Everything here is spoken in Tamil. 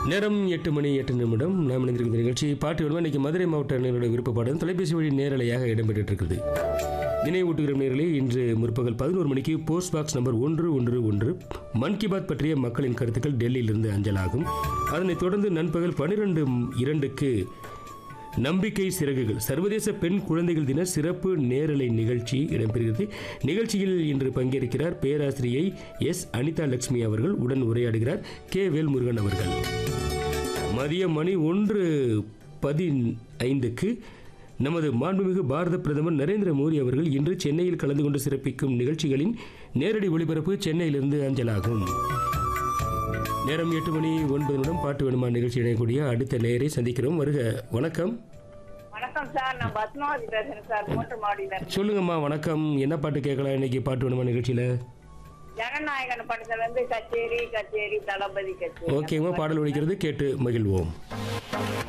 நேரம் எட்டு மணி எட்டு நிமிடம் நாம் இணைந்திருக்கிற நிகழ்ச்சி பாட்டு வேணுமா இன்னைக்கு மதுரை மாவட்ட நேரோட விருப்ப பாடல் தொலைபேசி வழி நேரலையாக இடம்பெற்று இருக்கிறது நினைவூட்டுகிற நேரலே இன்று முற்பகல் பதினோரு மணிக்கு போஸ்ட் பாக்ஸ் நம்பர் ஒன்று ஒன்று ஒன்று மன் கி பாத் பற்றிய மக்களின் கருத்துக்கள் டெல்லியிலிருந்து அஞ்சலாகும் அதனைத் தொடர்ந்து நண்பகல் பன்னிரெண்டு இரண்டுக்கு நம்பிக்கை சிறகுகள் சர்வதேச பெண் குழந்தைகள் தின சிறப்பு நேரலை நிகழ்ச்சி இடம்பெறுகிறது நிகழ்ச்சியில் இன்று பங்கேற்கிறார் பேராசிரியை எஸ் அனிதா லட்சுமி அவர்கள் உடன் உரையாடுகிறார் கே வேல்முருகன் அவர்கள் மதியம் மணி ஒன்று பதினைந்துக்கு நமது மாண்புமிகு பாரத பிரதமர் நரேந்திர மோடி அவர்கள் இன்று சென்னையில் கலந்து கொண்டு சிறப்பிக்கும் நிகழ்ச்சிகளின் நேரடி ஒளிபரப்பு சென்னையிலிருந்து அஞ்சலாகும் நேரம் எட்டு மணி ஒன்பது நிமிடம் பாட்டு வேணுமா நிகழ்ச்சி இணையக்கூடிய அடுத்த நேரை சந்திக்கிறோம் வருக வணக்கம் வணக்கம் சார் நான் பத்மாவதி பேசுறேன் சார் மூன்று மாடியில சொல்லுங்கம்மா வணக்கம் என்ன பாட்டு கேட்கலாம் இன்னைக்கு பாட்டு வேணுமா நிகழ்ச்சியில ஜெகநாயகன் படத்துல இருந்து கச்சேரி கச்சேரி தளபதி கச்சேரி ஓகேங்கம்மா பாடல் ஒழிக்கிறது கேட்டு மகிழ்வோம்